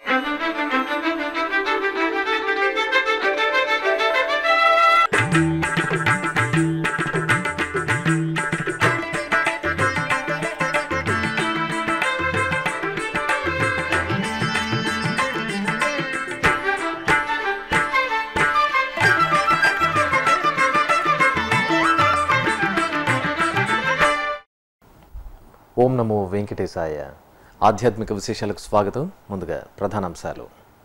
ఓం నమో వెంకటేశాయ ఆధ్యాత్మిక విశేషాలకు స్వాగతం ముందుగా ప్రధానాంశాలు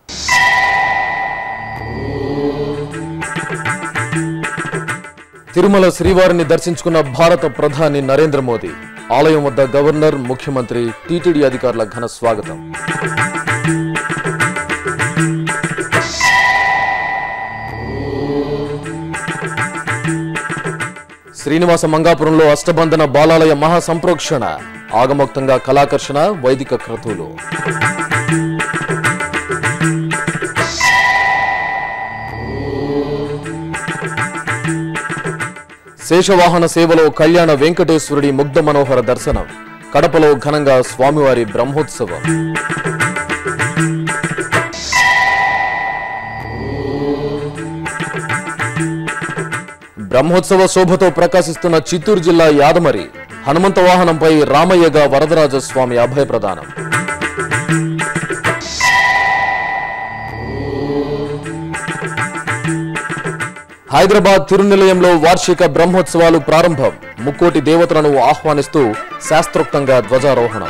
తిరుమల శ్రీవారిని దర్శించుకున్న భారత ప్రధాని నరేంద్ర మోదీ ఆలయం వద్ద గవర్నర్ ముఖ్యమంత్రి టీటీడీ అధికారుల ఘన స్వాగతం శ్రీనివాస మంగాపురంలో అష్టబంధన బాలాలయ మహాసంప్రోక్షణ ఆగమోక్తంగా కళాకర్షణ వైదిక క్రతువులు శేషవాహన సేవలో కళ్యాణ వెంకటేశ్వరుడి ముగ్ధ మనోహర దర్శనం కడపలో ఘనంగా స్వామివారి బ్రహ్మోత్సవం బ్రహ్మోత్సవ శోభతో ప్రకాశిస్తున్న చిత్తూరు జిల్లా యాదమరి హనుమంత వాహనంపై రామయ్యగా వరదరాజ స్వామి అభయ ప్రదానం హైదరాబాద్ తిరునిలయంలో వార్షిక బ్రహ్మోత్సవాలు ప్రారంభం ముక్కోటి దేవతలను ఆహ్వానిస్తూ శాస్త్రోక్తంగా ధ్వజారోహణం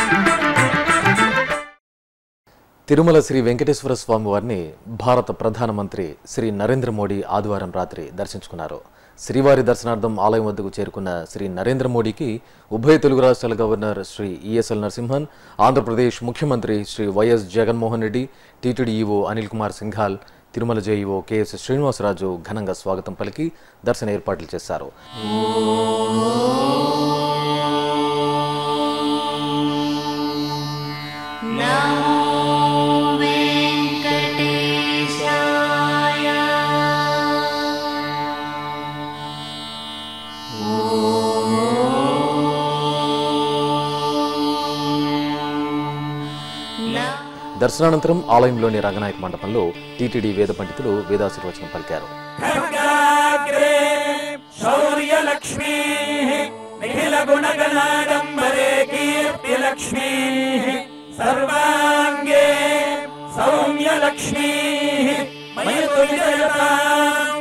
తిరుమల శ్రీ వెంకటేశ్వర స్వామి వారిని భారత ప్రధానమంత్రి శ్రీ నరేంద్ర మోడీ ఆదివారం రాత్రి దర్శించుకున్నారు శ్రీవారి దర్శనార్థం ఆలయం వద్దకు చేరుకున్న శ్రీ నరేంద్ర మోడీకి ఉభయ తెలుగు రాష్ట్రాల గవర్నర్ శ్రీ ఈఎస్ఎల్ నరసింహన్ ఆంధ్రప్రదేశ్ ముఖ్యమంత్రి Shri YS Jaganmohan Reddy TTD EO Anil Kumar Singhal Tirumala JEO KS Srinivasaraju ఘనంగా స్వాగతం పలికి దర్శన ఏర్పాట్లు చేశారు దర్శనానంతరం ఆలయంలోని రంగనాయక మండపంలో టీటీడీ వేద పండితులు వేదాశీర్వచనం పలికారు ఖడ్గాగ్రే శౌర్యలక్ష్మీः నిఖిలగుణగణాడంబరే కీర్తిలక్ష్మీः సర్వాంగే సౌమ్యలక్ష్మీः మయతు విజయతాం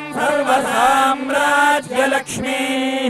సర్వసామ్రాజ్యలక్ష్మీः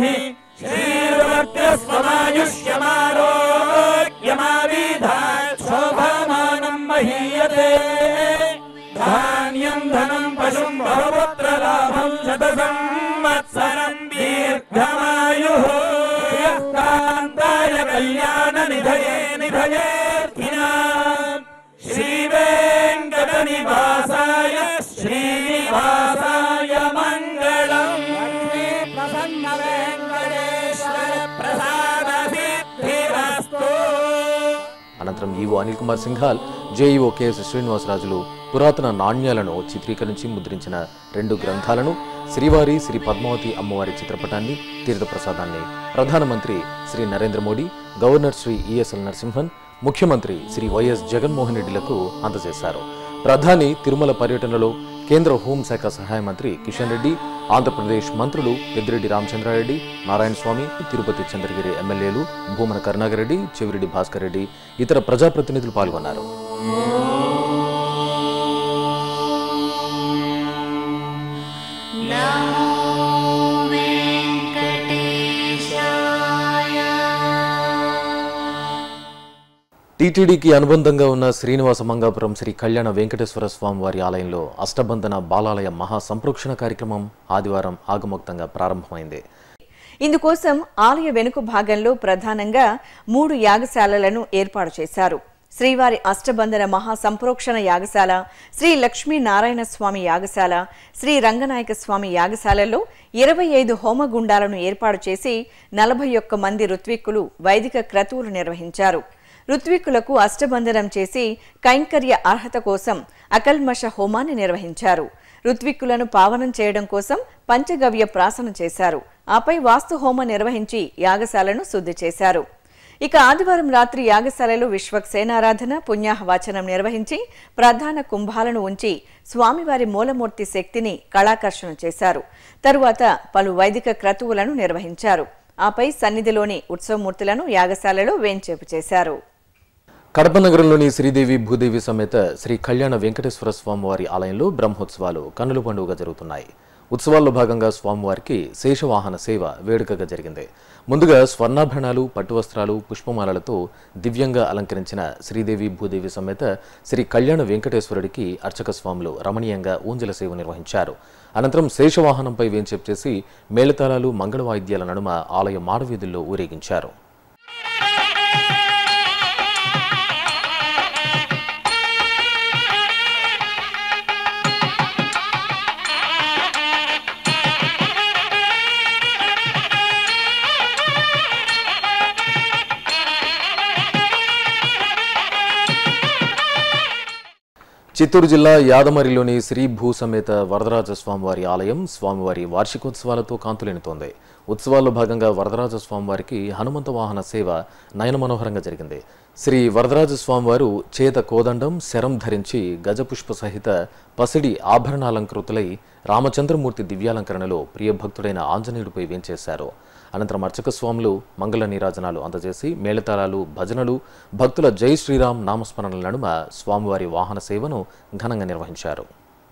శ్రీర్వర్గస్వమాయుష్యమారోగ్యమావిధాత్ శోభమానం మహీయతే ధాన్యం ధనం పశుం బహుపుత్ర లాభం శత సంవత్సరం దీర్ఘమాయు కాంతాయ కళ్యాణ నిధయే నిధయేర్థినా శ్రీ వెంకట నివాసాయ శ్రీనివాసాయ మంగళం ప్రసన్న వెంకటేశ్వర ప్రసాద సిద్ధిరస్తు అనంతరం EO Anil Kumar Singhal JEO KS శ్రీనివాసరాజులు పురాతన నాణ్యాలను చిత్రీకరించి ముద్రించిన రెండు గ్రంథాలను శ్రీవారి శ్రీ పద్మావతి అమ్మవారి చిత్రపటాన్ని తీర్థప్రసాదాన్ని ప్రధానమంత్రి శ్రీ నరేంద్ర మోడీ గవర్నర్ శ్రీ ఈఎస్ఎల్ నరసింహన్ ముఖ్యమంత్రి శ్రీ వైఎస్ జగన్మోహన్ రెడ్డిలకు అందజేశారు ప్రధాని తిరుమల పర్యటనలో కేంద్ర హోంశాఖ సహాయ మంత్రి కిషన్ రెడ్డి ఆంధ్రప్రదేశ్ మంత్రులు పెద్దిరెడ్డి రామచంద్రారెడ్డి నారాయణ స్వామి తిరుపతి చంద్రగిరి ఎమ్మెల్యేలు భూమన కరుణాకర్ రెడ్డి చెవిరెడ్డి భాస్కర్ రెడ్డి ఇతర ప్రజాప్రతినిధులు పాల్గొన్నారు టీటీడీకి అనుబంధంగా ఉన్న శ్రీనివాస మంగాపురం శ్రీ కళ్యాణ వెంకటేశ్వర స్వామి వారి ఆలయంలో అష్టబంధన బాలాలయ మహా సంప్రోక్షణ కార్యక్రమం ఆదివారం ఆగమోక్తంగా ప్రారంభమైంది ఇందుకోసం ఆలయ వెనుక భాగంలో ప్రధానంగా మూడు యాగశాలలను ఏర్పాటు చేశారు శ్రీవారి అష్టబంధన మహా సంప్రోక్షణ యాగశాల శ్రీ లక్ష్మీ నారాయణ స్వామి యాగశాల శ్రీ రంగనాయక స్వామి యాగశాలలో ఇరవై ఐదు హోమగుండాలను ఏర్పాటు చేసి నలభై ఒక్క మంది ఋత్విక్కులు వైదిక క్రతువులు నిర్వహించారు ఋత్విక్కులకు అష్టబంధనం చేసి కైంకర్య అర్హత కోసం అకల్మష హోమాన్ని నిర్వహించారు ఋత్విక్కులను పావనం చేయడం కోసం పంచగవ్య ప్రాసన చేశారు ఆపై వాస్తు హోమ నిర్వహించి యాగశాలను శుద్ధి చేశారు ఇక ఆదివారం రాత్రి యాగశాలలో విశ్వక్సేనారాధన పుణ్యాహవాచనం నిర్వహించి ప్రధాన కుంభాలను ఉంచి స్వామివారి మూలమూర్తి శక్తిని కళాకర్షణ చేశారు తరువాత పలు వైదిక క్రతువులను నిర్వహించారు ఆపై సన్నిధిలోని ఉత్సవమూర్తులను యాగశాలలో వేంచేపు చేశారు కడప నగరంలోని శ్రీదేవి భూదేవి సమేత శ్రీ కళ్యాణ వెంకటేశ్వర స్వామివారి ఆలయంలో బ్రహ్మోత్సవాలు కన్నుల పండుగ జరుగుతున్నాయి ఉత్సవాల్లో భాగంగా స్వామివారికి శేషవాహన సేవ వేడుకగా జరిగింది ముందుగా స్వర్ణాభరణాలు పట్టు వస్త్రాలు పుష్పమాలలతో దివ్యంగా అలంకరించిన శ్రీదేవి భూదేవి సమేత శ్రీ కళ్యాణ వెంకటేశ్వరుడికి అర్చక స్వాములు రమణీయంగా ఊంజల సేవ నిర్వహించారు అనంతరం శేషవాహనంపై వేంచేపు చేసి మేళతాళాలు మంగళ వాయిద్యాల నడుమ ఆలయ మాడవీధుల్లో ఊరేగించారు చిత్తూరు జిల్లా యాదమరిలోని శ్రీ భూ సమేత వరదరాజ స్వామివారి ఆలయం స్వామివారి వార్షికోత్సవాలతో కాంతులేనుతోంది ఉత్సవాల్లో భాగంగా వరదరాజ స్వామివారికి హనుమంత వాహన సేవ నయన మనోహరంగా జరిగింది శ్రీ వరదరాజ స్వామివారు చేత కోదండం శరం ధరించి గజపుష్ప సహిత పసిడి ఆభరణాలంకృతులై రామచంద్రమూర్తి దివ్యాలంకరణలో ప్రియభక్తుడైన ఆంజనేయుడిపై వేంచేశారు అనంతరం అర్చక స్వాములు మంగళ నీరాజనాలు అందజేసి మేళతాళాలు భజనలు భక్తుల జై శ్రీరామ్ నామస్మరణల నడుమ స్వామివారి వాహన సేవను ఘనంగా నిర్వహించారు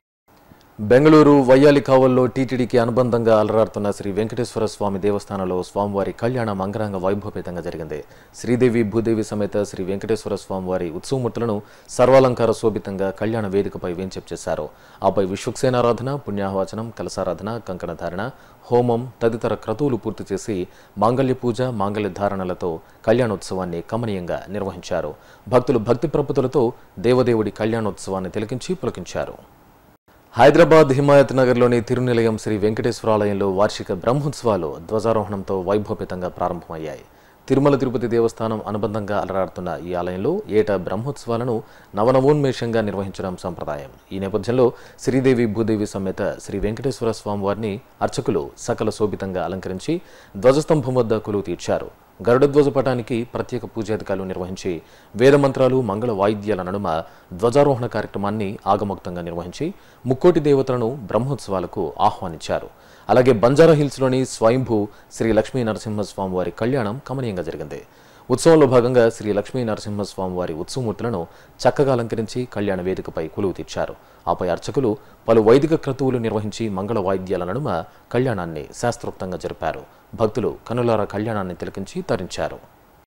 బెంగళూరు వయ్యాలి కావల్లో టీటీడీకి అనుబంధంగా అలరాడుతున్న శ్రీ వెంకటేశ్వర స్వామి దేవస్థానంలో స్వామివారి కళ్యాణం అంగరంగ వైభవపేతంగా జరిగింది శ్రీదేవి భూదేవి సమేత శ్రీ వెంకటేశ్వర స్వామివారి ఉత్సవమూర్తులను సర్వాలంకార శోభితంగా కళ్యాణ వేదికపై వేంచెప్ చేశారు ఆపై విశ్వక్సేనారాధన పుణ్యాహవాచనం కలసారాధన కంకణధారణ హోమం తదితర క్రతువులు పూర్తి చేసి మాంగళ్య పూజ మాంగళ్య ధారణలతో కళ్యాణోత్సవాన్ని కమనీయంగా నిర్వహించారు భక్తులు భక్తి ప్రపతులతో దేవదేవుడి కళ్యాణోత్సవాన్ని తిలకించి పులకించారు హైదరాబాద్ హిమాయత్ నగర్లోని తిరునిలయం శ్రీ వెంకటేశ్వరాలయంలో వార్షిక బ్రహ్మోత్సవాలు ధ్వజారోహణంతో వైభవపేతంగా ప్రారంభమయ్యాయి తిరుమల తిరుపతి దేవస్థానం అనుబంధంగా అలరాడుతున్న ఈ ఆలయంలో ఏటా బ్రహ్మోత్సవాలను నవనవోన్మేషంగా నిర్వహించడం సంప్రదాయం ఈ నేపథ్యంలో శ్రీదేవి భూదేవి సమేత శ్రీ వెంకటేశ్వర స్వామివారిని అర్చకులు సకల శోభితంగా అలంకరించి ధ్వజస్తంభం వద్ద కొలువు తీర్చారు గరుడ ధ్వజ పటానికి ప్రత్యేక పూజాధికారులు నిర్వహించి వేదమంత్రాలు మంగళ వాయిద్యాల నడుమ ధ్వజారోహణ కార్యక్రమాన్ని ఆగమోక్తంగా నిర్వహించి ముక్కోటి దేవతలను బ్రహ్మోత్సవాలకు ఆహ్వానించారు అలాగే బంజారా హిల్స్లోని స్వయంభూ శ్రీ లక్ష్మీ నరసింహస్వామి వారి కళ్యాణం కమనీయంగా జరిగింది ఉత్సవంలో భాగంగా శ్రీ లక్ష్మీ నరసింహస్వామి వారి ఉత్సవమూర్తులను చక్కగా అలంకరించి కళ్యాణ వేదికపై కొలువు తీర్చారు ఆపై అర్చకులు పలు వైదిక క్రతువులు నిర్వహించి మంగళ వాయిద్యాల నడుమ కళ్యాణాన్ని శాస్త్రోక్తంగా జరిపారు భక్తులు కనులార కళ్యాణాన్ని తిలకించి తరించారు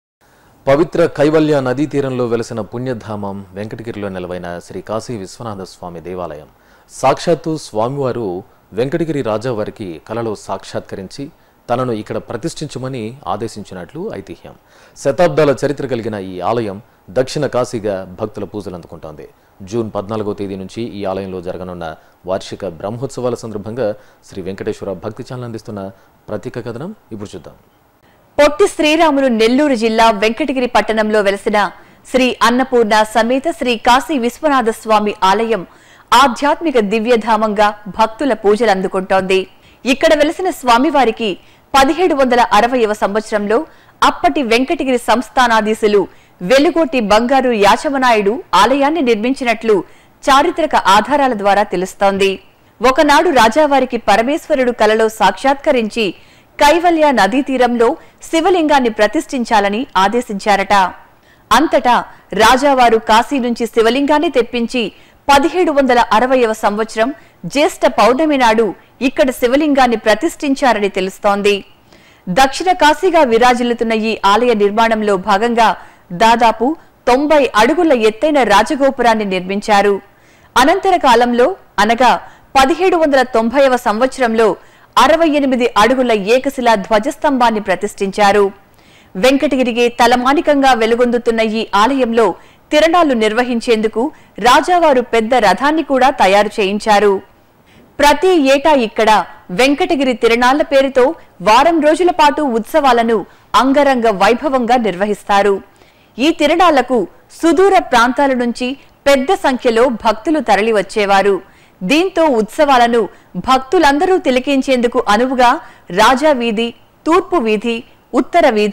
పవిత్ర కైవల్య నదీ తీరంలో వెలసిన పుణ్యధామం వెంకటగిరిలో నెలవైన శ్రీ కాశీ విశ్వనాథ స్వామి దేవాలయం సాక్షాత్తు స్వామివారు వెంకటగిరి రాజావారికి కలలో సాక్షాత్కరించి తనను ఇక్కడ ప్రతిష్ఠించమని ఆదేశించినట్లు ఐతిహ్యం శతాబ్దాల చరిత్ర కలిగిన ఈ ఆలయం దక్షిణ కాశీగా భక్తుల పూజలు అందుకుంటోంది జూన్ పద్నాలుగో తేదీ నుంచి ఈ ఆలయంలో జరగనున్న వార్షిక బ్రహ్మోత్సవాల సందర్భంగా శ్రీ వెంకటేశ్వర భక్తి ఛానల్ అందిస్తున్న ప్రత్యేక కథనం ఇప్పుడు చూద్దాం పొట్టి శ్రీరాములు నెల్లూరు జిల్లా వెంకటగిరి పట్టణంలో వెలసిన శ్రీ అన్నపూర్ణ సమేత శ్రీ కాశీ విశ్వనాథ స్వామి ఆలయం ఆధ్యాత్మిక దివ్యధామంగా భక్తుల పూజలు అందుకుంటోంది ఇక్కడ వెలసిన స్వామివారికి పదిహేడు వందల అరవైవ సంవత్సరంలో అప్పటి వెంకటగిరి సంస్థానాధీశులు వెలుగోటి బంగారు యాచవనాయుడు ఆలయాన్ని నిర్మించినట్లు చారిత్రక ఆధారాల ద్వారా తెలుస్తోంది ఒకనాడు రాజావారికి పరమేశ్వరుడు కలలో సాక్షాత్కరించి కైవల్య నదీ తీరంలో శివలింగాన్ని ప్రతిష్ఠించాలని ఆదేశించారట అంతటా రాజావారు కాశీ నుంచి శివలింగాన్ని తెప్పించి పదిహేడు వందల అరవైవ సంవత్సరం జ్యేష్ఠ పౌర్ణమి నాడు ఇక్కడ శివలింగాన్ని ప్రతిష్ఠించారని తెలుస్తోంది దక్షిణ కాశీగా విరాజిల్లుతున్న ఈ ఆలయ నిర్మాణంలో భాగంగా దాదాపు తొంభై అడుగుల ఎత్తైన రాజగోపురాన్ని నిర్మించారు అనంతర కాలంలో అనగా పదిహేడు వందల తొంభైవ సంవత్సరంలో అరవై ఎనిమిది అడుగుల ఏకశిలా ధ్వజస్తంభాన్ని ప్రతిష్ఠించారు వెంకటగిరికి తలమానికంగా వెలుగొందుతున్న ఈ ఆలయంలో తిరణాలు నిర్వహించేందుకు రాజావారు పెద్ద రథాన్ని కూడా తయారు చేయించారు ప్రతి ఏటా ఇక్కడ వెంకటగిరి తిరణాళ్ల పేరుతో వారం రోజుల పాటు ఉత్సవాలను అంగరంగ వైభవంగా నిర్వహిస్తారు ఈ తిరణాలకు సుదూర ప్రాంతాల నుంచి పెద్ద సంఖ్యలో భక్తులు తరలి వచ్చేవారు దీంతో ఉత్సవాలను భక్తులందరూ తిలకించేందుకు అనువుగా రాజా వీధి తూర్పు వీధి ఉత్తర వీధి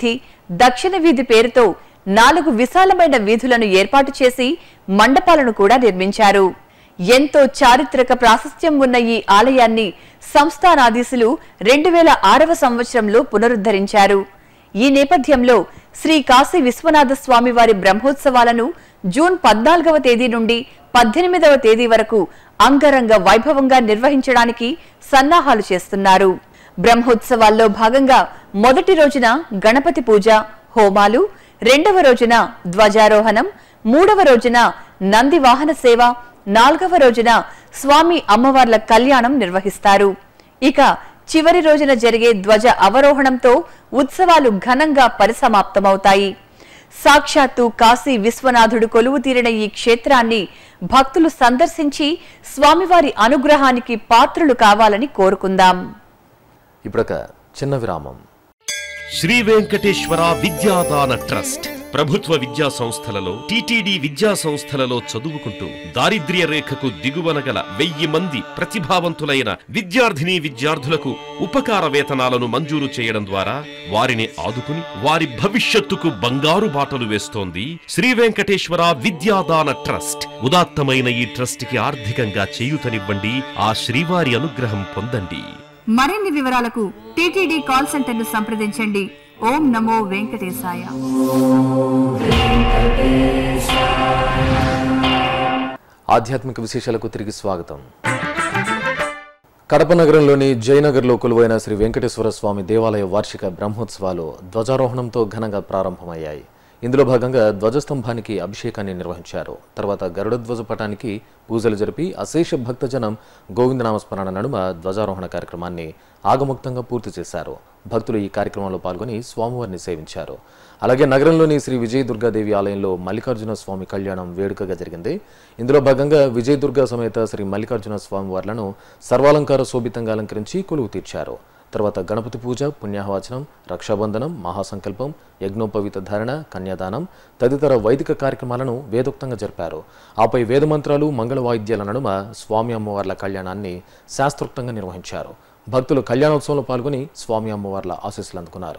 దక్షిణ వీధి పేరుతో నాలుగు విశాలమైన వీధులను ఏర్పాటు చేసి మండపాలను కూడా నిర్మించారు ఎంతో చారిత్రక ప్రాశస్త్యం ఉన్న ఈ ఆలయాన్ని సంస్థానాధీశులు రెండు వేల ఆరవ సంవత్సరంలో పునరుద్ధరించారు ఈ నేపథ్యంలో శ్రీ కాశీ విశ్వనాథ స్వామి వారి బ్రహ్మోత్సవాలను జూన్ పద్నాలుగవ తేదీ నుండి పద్దెనిమిదవ తేదీ వరకు అంగరంగ వైభవంగా నిర్వహించడానికి సన్నాహాలు చేస్తున్నారు బ్రహ్మోత్సవాల్లో భాగంగా మొదటి రోజున గణపతి పూజ హోమాలు రెండవ రోజున ధ్వజారోహణం మూడవ రోజున నంది వాహన సేవ నాలుగవ రోజున స్వామి అమ్మవార్ల కళ్యాణం నిర్వహిస్తారు ఇక చివరి రోజున జరిగే ధ్వజ అవరోహణంతో ఉత్సవాలు ఘనంగా పరిసమాప్తమవుతాయి సాక్షాత్తు కాశీ విశ్వనాథుడు కొలువు తీరిన ఈ క్షేత్రాన్ని భక్తులు సందర్శించి స్వామివారి అనుగ్రహానికి పాత్రులు కావాలని కోరుకుందాం ఇప్పుడొక చిన్న విరామం శ్రీ వెంకటేశ్వర విద్యాదాన ట్రస్ట్ ప్రభుత్వ విద్యా సంస్థలలో టిటిడి విద్యా సంస్థలలో చదువుకుంటూ దారిద్ర్య రేఖకు దిగువన గల వెయ్యి మంది ప్రతిభావంతులైన విద్యార్థిని విద్యార్థులకు ఉపకార వేతనాలను మంజూరు చేయడం ద్వారా వారిని ఆదుకుని వారి భవిష్యత్తుకు బంగారు బాటలు వేస్తోంది శ్రీ వెంకటేశ్వర విద్యాదాన ట్రస్ట్ ఉదాత్తమైన ఈ ట్రస్ట్ కి ఆర్థికంగా చేయూతనివ్వండి ఆ శ్రీవారి అనుగ్రహం పొందండి మరిన్ని వివరాలకు టీటీడీ కాల్ సెంటర్ ను సంప్రదించండి ఓం నమో వెంకటేశాయ ఆధ్యాత్మిక విశేషాలకు తిరిగి స్వాగతం కడప నగరంలోని జయనగర్లో కొలువైన శ్రీ వెంకటేశ్వర స్వామి దేవాలయ వార్షిక బ్రహ్మోత్సవాలు ధ్వజారోహణంతో ఘనంగా ప్రారంభమయ్యాయి ఇందులో భాగంగా ధ్వజస్తంభానికి అభిషేకాన్ని నిర్వహించారు తర్వాత గరుడ ధ్వజ పటానికి పూజలు జరిపి అశేష భక్తజనం గోవిందనామస్మరణ నడుమ ధ్వజారోహణ కార్యక్రమాన్ని ఆగముక్తంగా పూర్తి చేశారు భక్తులు ఈ కార్యక్రమంలో పాల్గొని స్వామివారిని సేవించారు అలాగే నగరంలోని శ్రీ విజయదుర్గాదేవి ఆలయంలో మల్లికార్జున స్వామి కళ్యాణం వేడుకగా జరిగింది ఇందులో భాగంగా విజయదుర్గా సమేత శ్రీ మల్లికార్జున స్వామి వార్లను సర్వాలంకార శోభితంగా అలంకరించి కొలువు తీర్చారు తర్వాత గణపతి పూజ పుణ్యాహవాచనం రక్షాబంధనం మహాసంకల్పం యజ్ఞోపవిత ధారణ కన్యాదానం తదితర వైదిక కార్యక్రమాలను వేదోక్తంగా జరిపారు ఆపై వేదమంత్రాలు మంగళ వాయిద్యాల నడుమ స్వామి అమ్మవార్ల కళ్యాణాన్ని శాస్త్రోక్తంగా నిర్వహించారు భక్తులు కళ్యాణోత్సవంలో పాల్గొని స్వామి అమ్మవార్ల ఆశీస్సులు అందుకున్నారు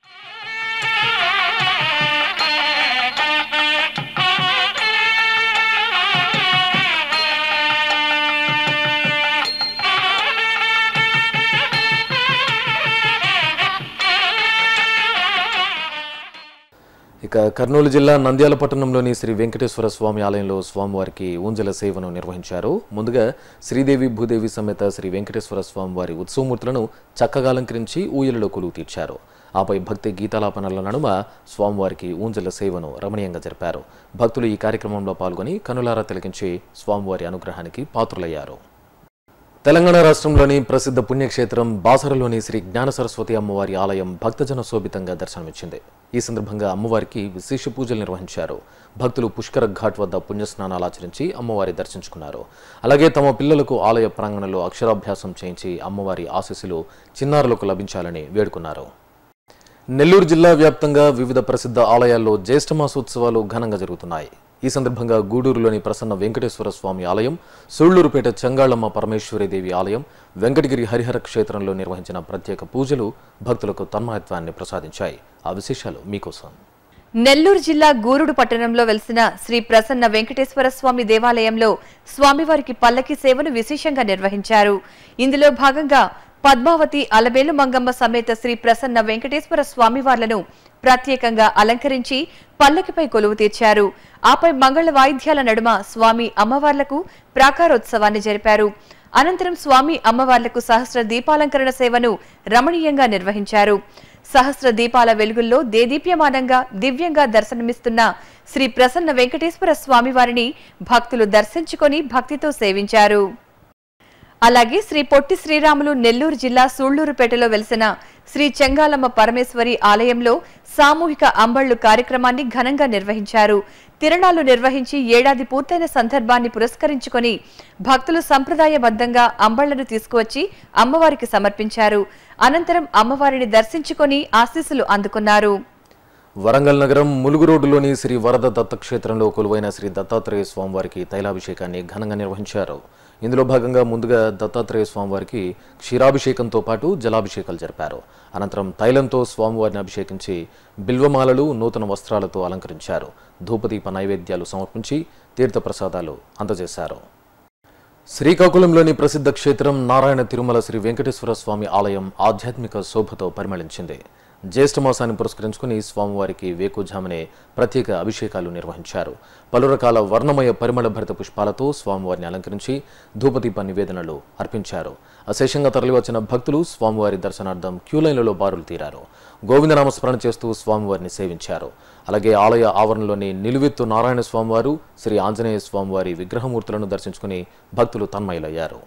ఇక కర్నూలు జిల్లా నంద్యాల పట్టణంలోని శ్రీ వెంకటేశ్వర స్వామి ఆలయంలో స్వామివారికి ఊంజల సేవను నిర్వహించారు ముందుగా శ్రీదేవి భూదేవి సమేత శ్రీ వెంకటేశ్వర స్వామివారి ఉత్సవమూర్తులను చక్కగా అలంకరించి ఊయలలో కొలువు తీర్చారు ఆపై భక్తి గీతాలాపనల నడుమ స్వామివారికి ఊంజల సేవను రమణీయంగా జరిపారు భక్తులు ఈ కార్యక్రమంలో పాల్గొని కనులారా తిలకించి స్వామివారి అనుగ్రహానికి పాత్రులయ్యారు తెలంగాణ రాష్ట్రంలోని ప్రసిద్ధ పుణ్యక్షేత్రం బాసరలోని శ్రీ జ్ఞాన సరస్వతి అమ్మవారి ఆలయం భక్తజన శోభితంగా దర్శనమిచ్చింది ఈ సందర్భంగా అమ్మవారికి విశేష పూజలు నిర్వహించారు భక్తులు పుష్కర ఘాట్ వద్ద పుణ్యస్నానాలు ఆచరించి అమ్మవారి దర్శించుకున్నారు అలాగే తమ పిల్లలకు ఆలయ ప్రాంగణంలో అక్షరాభ్యాసం చేయించి అమ్మవారి ఆశీస్సులు చిన్నారులకు లభించాలని వేడుకున్నారు నెల్లూరు జిల్లా వ్యాప్తంగా వివిధ ప్రసిద్ధ ఆలయాల్లో జ్యేష్ఠ మాసోత్సవాలు ఘనంగా జరుగుతున్నాయి ఈ సందర్భంగా గూడూరులోని ప్రసన్న వెంకటేశ్వర స్వామి ఆలయం సూళ్లూరుపేట చెంగాళమ్మ పరమేశ్వరీదేవి ఆలయం వెంకటగిరి హరిహర క్షేత్రంలో నిర్వహించిన ప్రత్యేక పూజలు భక్తులకు తన్మయత్వాన్ని ప్రసాదించాయి ఆ విశేషాలు మీకోసం నెల్లూరు జిల్లా గూరుడు పట్టణంలో వెలిసిన శ్రీ ప్రసన్న వెంకటేశ్వర స్వామి దేవాలయంలో స్వామివారికి పల్లకి సేవను విశేషంగా నిర్వహించారు ఇందులో భాగంగా పద్మావతి అలబేలు మంగమ్మ సమేత శ్రీ ప్రసన్న వెంకటేశ్వర స్వామివార్లను ప్రత్యేకంగా అలంకరించి పల్లకిపై కొలువు తీర్చారు ఆపై మంగళ వాయిద్యాల నడుమ స్వామి అమ్మవార్లకు ప్రాకారోత్సవాన్ని జరిపారు అనంతరం స్వామి అమ్మవార్లకు సహస్ర దీపాలంకరణ సేవను రమణీయంగా నిర్వహించారు సహస్ర దీపాల వెలుగుల్లో దేదీప్యమానంగా దివ్యంగా దర్శనమిస్తున్న శ్రీ ప్రసన్న వెంకటేశ్వర స్వామివారిని భక్తులు దర్శించుకొని భక్తితో సేవించారు అలాగే శ్రీ పొట్టి శ్రీరాములు నెల్లూరు జిల్లా సూళ్లూరుపేటలో వెలిసిన శ్రీ చెంగాలమ్మ పరమేశ్వరి ఆలయంలో సామూహిక అంబళ్లు కార్యక్రమాన్ని ఘనంగా నిర్వహించారు తిరణాలు నిర్వహించి ఏడాది పూర్తయిన సందర్భాన్ని పురస్కరించుకొని భక్తులు సంప్రదాయబద్ధంగా అంబళ్లను తీసుకువచ్చి అమ్మవారికి సమర్పించారు అనంతరం అమ్మవారిని దర్శించుకొని ఆశీస్సులు అందుకున్నారు వరంగల్ నగరం ములుగు రోడ్డులోని శ్రీ వరద దత్తక్షేత్రంలో కొలువైన శ్రీ దత్తాత్రేయ స్వామివారికి తైలాభిషేకాన్ని ఘనంగా నిర్వహించారు ఇందులో భాగంగా ముందుగా దత్తాత్రేయ స్వామివారికి క్షీరాభిషేకంతో పాటు జలాభిషేకాలు జరిపారు అనంతరం తైలంతో స్వామివారిని అభిషేకించి బిల్వమాలలు నూతన వస్త్రాలతో అలంకరించారు ధూపదీప నైవేద్యాలు సమర్పించి తీర్థప్రసాదాలు అందజేశారు శ్రీకాకుళంలోని ప్రసిద్ధ క్షేత్రం నారాయణ తిరుమల శ్రీ వెంకటేశ్వర స్వామి ఆలయం ఆధ్యాత్మిక శోభతో పరిమళించింది జ్యేష్ఠ మాసాన్ని పురస్కరించుకుని స్వామివారికి వేకుజామునే ప్రత్యేక అభిషేకాలు నిర్వహించారు పలు రకాల వర్ణమయ పరిమళ భరిత పుష్పాలతో స్వామివారిని అలంకరించి ధూపదీప నివేదనలు అర్పించారు అశేషంగా తరలివచ్చిన భక్తులు స్వామివారి దర్శనార్థం క్యూలైన్లలో బారులు తీరారు గోవిందనామస్మరణ చేస్తూ స్వామివారిని సేవించారు అలాగే ఆలయ ఆవరణలోని నిలువెత్తు నారాయణ స్వామివారు శ్రీ ఆంజనేయ స్వామివారి విగ్రహమూర్తులను దర్శించుకుని భక్తులు తన్మయులయ్యారు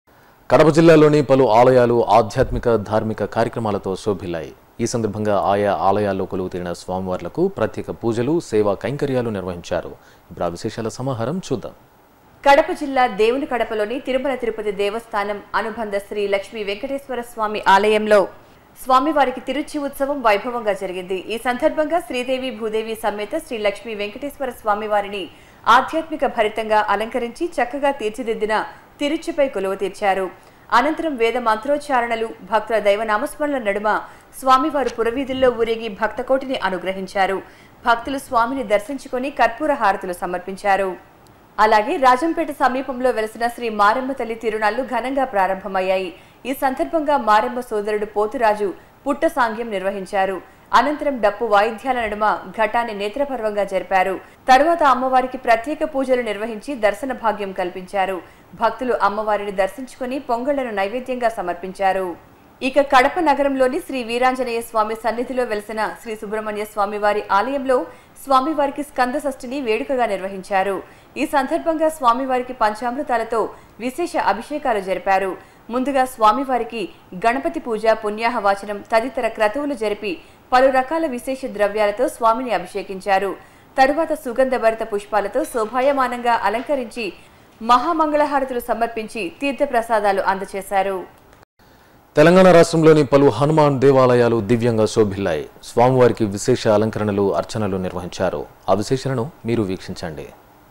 కడప జిల్లాలోని పలు ఆలయాలు ఆధ్యాత్మిక ధార్మిక కార్యక్రమాలతో శోభిల్లాయి ఈ సందర్భంగా ఆయా ఆలయాల్లో కొలువు తీరిన స్వామివార్లకు ప్రత్యేక పూజలు సేవా కైంకర్యాలు నిర్వహించారు ఇప్పుడు ఆ విశేషాల సమాహారం చూద్దాం కడప జిల్లా దేవుని కడపలోని తిరుమల తిరుపతి దేవస్థానం అనుబంధ శ్రీ లక్ష్మీ వెంకటేశ్వర స్వామి ఆలయంలో స్వామివారికి తిరుచి ఉత్సవం వైభవంగా జరిగింది ఈ సందర్భంగా శ్రీదేవి భూదేవి సమేత శ్రీ లక్ష్మీ వెంకటేశ్వర స్వామివారిని ఆధ్యాత్మిక భరితంగా అలంకరించి చక్కగా తీర్చిదిద్దిన తిరుచిపై కొలువు తీర్చారు అనంతరం వేద మంత్రోచ్చారణలు భక్తుల దైవ నామస్మరణల నడుమ స్వామివారు పురవీధుల్లో ఊరేగి భక్తకోటిని అనుగ్రహించారు భక్తులు స్వామిని దర్శించుకొని కర్పూర హారతులు సమర్పించారు అలాగే రాజంపేట సమీపంలో వెలసిన శ్రీ మారెమ్మ తల్లి తిరునాళ్లు ఘనంగా ప్రారంభమయ్యాయి ఈ సందర్భంగా మారెమ్మ సోదరుడు పోతురాజు పుట్ట సాంగ్యం నిర్వహించారు అనంతరం డప్పు వాయిద్యాల నడుమ ఘటాన్ని నేత్రపర్వంగా జరిపారు తరువాత అమ్మవారికి ప్రత్యేక పూజలు నిర్వహించి దర్శన భాగ్యం కల్పించారు భక్తులు అమ్మవారిని దర్శించుకుని పొంగళ్లను నైవేద్యంగా సమర్పించారు ఇక కడప నగరంలోని శ్రీ వీరాంజనేయ స్వామి సన్నిధిలో వెలసిన శ్రీ సుబ్రహ్మణ్య స్వామివారి ఆలయంలో స్వామివారికి స్కంద షష్ఠిని వేడుకగా నిర్వహించారు ఈ సందర్భంగా స్వామివారికి పంచామృతాలతో విశేష అభిషేకాలు జరిపారు ముందుగా స్వామివారికి గణపతి పూజ పుణ్యాహవాచనం తదితర క్రతువులు జరిపి పలు రకాల విశేష ద్రవ్యాలతో స్వామిని అభిషేకించారు తరువాత సుగంధభరిత పుష్పాలతో శోభాయమానంగా అలంకరించి మహామంగళహారతులు సమర్పించి తీర్థప్రసాదాలు అందజేశారు తెలంగాణ రాష్ట్రంలోని పలు హనుమాన్ దేవాలయాలు దివ్యంగా శోభిల్లాయి స్వామివారికి విశేష అలంకరణలు అర్చనలు నిర్వహించారు ఆ విశేషాలను మీరు వీక్షించండి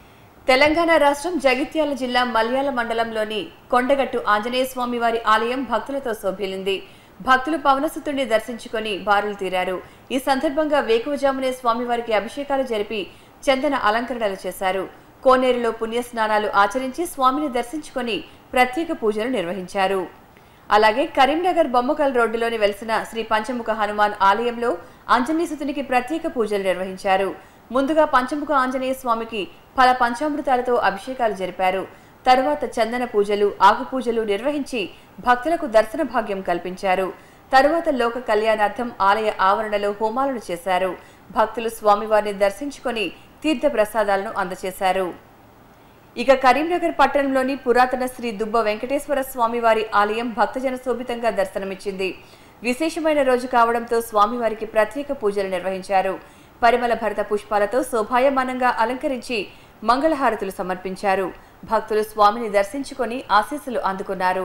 తెలంగాణ రాష్ట్రం జగిత్యాల జిల్లా మల్యాల మండలంలోని కొండగట్టు ఆంజనేయ స్వామి వారి ఆలయం భక్తులతో శోభిల్లింది భక్తులు పవనసుతుడిని దర్శించుకొని బారులు తీరారు ఈ సందర్భంగా వేకువజామునే స్వామివారికి అభిషేకాలు జరిపి చందన అలంకరణలు చేశారు కోనేరులో పుణ్యస్నానాలు ఆచరించి స్వామిని దర్శించుకొని ప్రత్యేక పూజలు నిర్వహించారు అలాగే కరీంనగర్ బొమ్మకల్ రోడ్డులోని వెలిసిన శ్రీ పంచముఖ హనుమాన్ ఆలయంలో ఆంజనేయసుతునికి ప్రత్యేక పూజలు నిర్వహించారు ముందుగా పంచముఖ ఆంజనేయ స్వామికి ఫల పంచామృతాలతో అభిషేకాలు జరిపారు తరువాత చందన పూజలు ఆకు పూజలు నిర్వహించి భక్తులకు దర్శన భాగ్యం కల్పించారు తరువాత లోక కళ్యాణార్థం ఆలయ ఆవరణలో హోమాలను చేశారు భక్తులు స్వామివారిని దర్శించుకొని తీర్థ ప్రసాదాలను అందజేశారు ఇక కరీంనగర్ పట్టణంలోని పురాతన శ్రీ దుబ్బ వెంకటేశ్వర స్వామివారి ఆలయం భక్తజన శోభితంగా దర్శనమిచ్చింది విశేషమైన రోజు కావడంతో స్వామివారికి ప్రత్యేక పూజలు నిర్వహించారు పరిమళ భరిత పుష్పాలతో శోభాయమానంగా అలంకరించి మంగళహారతులు సమర్పించారు భక్తులు స్వామిని దర్శించుకొని ఆశీస్సులు అందుకున్నారు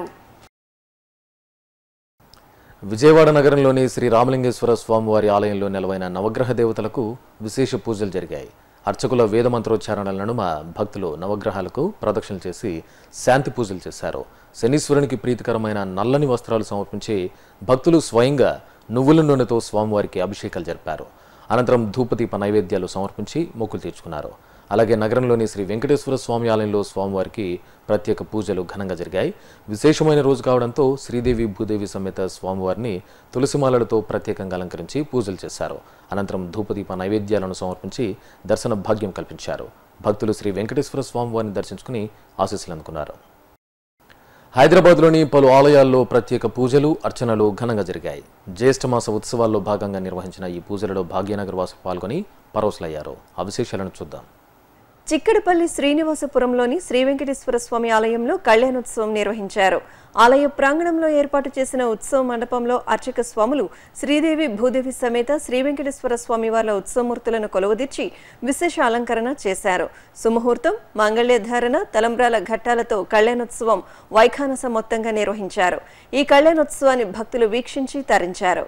విజయవాడ నగరంలోని శ్రీ రామలింగేశ్వర స్వామివారి ఆలయంలో నెలవైన నవగ్రహ దేవతలకు విశేష పూజలు జరిగాయి అర్చకుల వేద మంత్రోచ్చారణల నడుమ భక్తులు నవగ్రహాలకు ప్రదక్షిణలు చేసి శాంతి పూజలు చేశారు శనీశ్వరునికి ప్రీతికరమైన నల్లని వస్త్రాలు సమర్పించి భక్తులు స్వయంగా నువ్వుల నూనెతో స్వామివారికి అభిషేకాలు జరిపారు అనంతరం ధూపదీప నైవేద్యాలు సమర్పించి మొక్కులు తీర్చుకున్నారు అలాగే నగరంలోని శ్రీ వెంకటేశ్వర స్వామి ఆలయంలో స్వామివారికి ప్రత్యేక పూజలు ఘనంగా జరిగాయి విశేషమైన రోజు కావడంతో శ్రీదేవి భూదేవి సమేత స్వామివారిని తులసిమాలలతో ప్రత్యేకంగా అలంకరించి పూజలు చేశారు అనంతరం ధూపదీప నైవేద్యాలను సమర్పించి దర్శన భాగ్యం కల్పించారు భక్తులు శ్రీ వెంకటేశ్వర స్వామివారిని దర్శించుకుని ఆశీస్సులు అందుకున్నారు హైదరాబాద్లోని పలు ఆలయాల్లో ప్రత్యేక పూజలు అర్చనలు ఘనంగా జరిగాయి జ్యేష్ఠమాస ఉత్సవాల్లో భాగంగా నిర్వహించిన ఈ పూజలలో భాగ్యనగర్ వాసులు పాల్గొని పరోసులయ్యారు ఆ విశేషాలను చూద్దాం చిక్కడపల్లి శ్రీనివాసపురంలోని శ్రీ వెంకటేశ్వర స్వామి ఆలయంలో కళ్యాణోత్సవం నిర్వహించారు ఆలయ ప్రాంగణంలో ఏర్పాటు చేసిన ఉత్సవ మండపంలో అర్చక స్వాములు శ్రీదేవి భూదేవి సమేత శ్రీ వెంకటేశ్వర స్వామి వార్ల ఉత్సవమూర్తులను కొలువుదీర్చి విశేష అలంకరణ చేశారు సుముహూర్తం మంగళ్యధారణ తలంబ్రాల ఘట్టాలతో కళ్యాణోత్సవం వైఖానస మొత్తంగా నిర్వహించారు ఈ కళ్యాణోత్సవాన్ని భక్తులు వీక్షించి తరించారు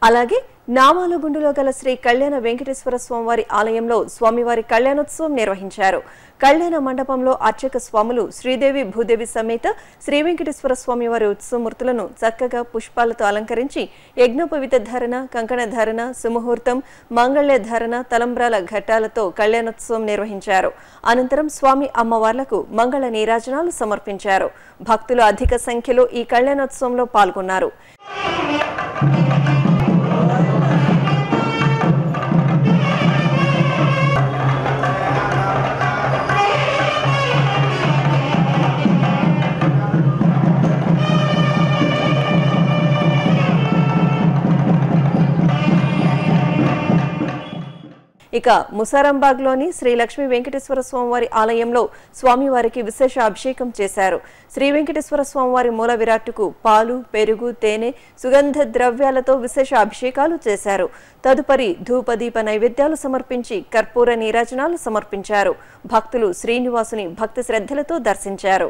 అలాగే నామాలగుండులో గల శ్రీ కళ్యాణ వెంకటేశ్వర స్వామివారి ఆలయంలో స్వామివారి కళ్యాణోత్సవం నిర్వహించారు కళ్యాణ మండపంలో అర్చక స్వాములు శ్రీదేవి భూదేవి సమేత శ్రీ వెంకటేశ్వర స్వామివారి ఉత్సవమూర్తులను చక్కగా పుష్పాలతో అలంకరించి యజ్ఞోపవిత ధారణ కంకణ ధారణ సుముహూర్తం మంగళ్య ధారణ తలంబ్రాల ఘట్టాలతో కళ్యాణోత్సవం నిర్వహించారు అనంతరం స్వామి అమ్మవార్లకు మంగళ నీరాజనాలు సమర్పించారు భక్తులు అధిక సంఖ్యలో ఈ కళ్యాణోత్సవంలో పాల్గొన్నారు ఇక ముసారంబాగ్లోని శ్రీ లక్ష్మీ వెంకటేశ్వర స్వామివారి ఆలయంలో స్వామివారికి విశేష అభిషేకం చేశారు శ్రీ వెంకటేశ్వర స్వామివారి మూల విరాట్టుకు పాలు పెరుగు తేనె సుగంధ ద్రవ్యాలతో విశేష అభిషేకాలు చేశారు తదుపరి ధూపదీప నైవేద్యాలు సమర్పించి కర్పూర నీరాజనాలు సమర్పించారు భక్తులు శ్రీనివాసుని భక్తి శ్రద్ధలతో దర్శించారు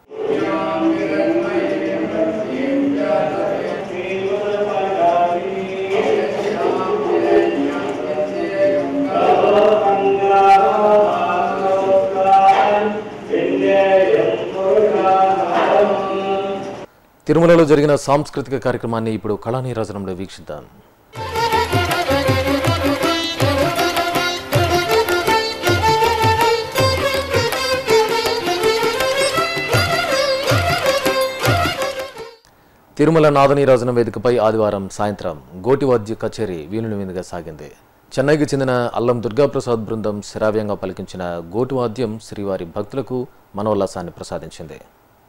తిరుమలలో జరిగిన సాంస్కృతిక కార్యక్రమాన్ని ఇప్పుడు కళానీరాజనంలో వీక్షిద్దాం తిరుమల నాదనీరాజనం వేదికపై ఆదివారం సాయంత్రం గోటివాద్య కచేరీ వీణుల మీదుగా సాగింది చెన్నైకి చెందిన అల్లం దుర్గాప్రసాద్ బృందం శ్రావ్యంగా పలికించిన గోటువాద్యం శ్రీవారి భక్తులకు మనోల్లాసాన్ని ప్రసాదించింది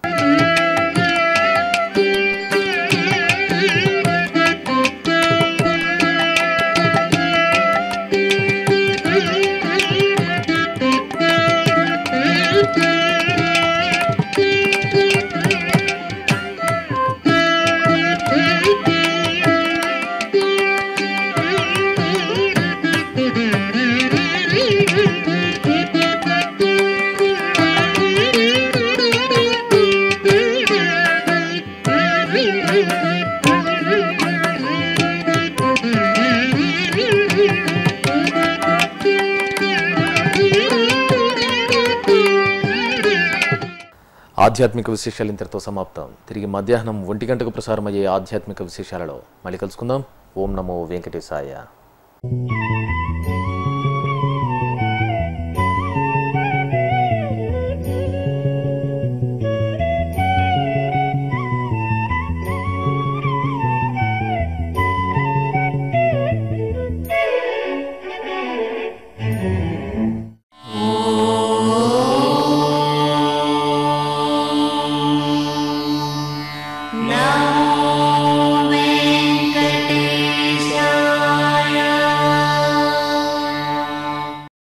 ఆధ్యాత్మిక విశేషాలు ఇంతటితో సమాప్తం తిరిగి మధ్యాహ్నం ఒంటి గంటకు ప్రసారమయ్యే ఆధ్యాత్మిక విశేషాలలో మళ్ళీ కలుసుకుందాం ఓం నమో వెంకటేశాయ